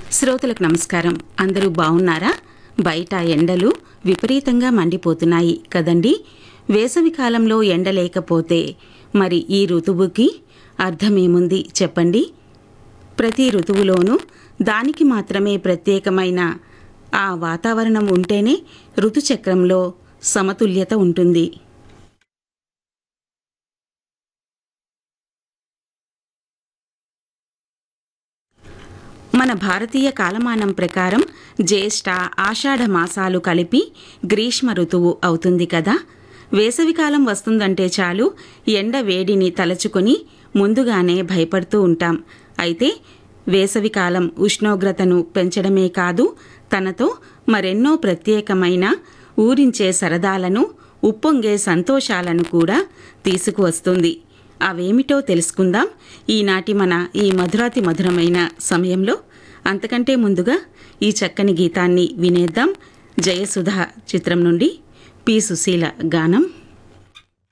శ్రోతలకు నమస్కారం అందరూ బాగున్నారా బయట ఎండలు విపరీతంగా మండిపోతున్నాయి కదండి వేసవి కాలంలో ఎండ లేకపోతే మరి ఈ ఋతువుకి అర్థమేముంది చెప్పండి ప్రతి ఋతువులోనూ దానికి మాత్రమే ప్రత్యేకమైన ఆ వాతావరణం ఉంటేనే ఋతుచక్రంలో సమతుల్యత ఉంటుంది మన భారతీయ కాలమానం ప్రకారం జ్యేష్ఠ ఆషాఢ మాసాలు కలిపి గ్రీష్మ ఋతువు అవుతుంది కదా వేసవికాలం వస్తుందంటే చాలు ఎండ వేడిని తలచుకొని ముందుగానే భయపడుతూ ఉంటాం అయితే వేసవికాలం ఉష్ణోగ్రతను పెంచడమే కాదు తనతో మరెన్నో ప్రత్యేకమైన ఊరించే సరదాలను ఉప్పొంగే సంతోషాలను కూడా తీసుకువస్తుంది అవేమిటో తెలుసుకుందాం ఈనాటి మన ఈ మధురాతి మధురమైన సమయంలో అంతకంటే ముందుగా ఈ చక్కని గీతాన్ని వినేద్దాం జయసుధ చిత్రం నుండి పి సుశీల గానం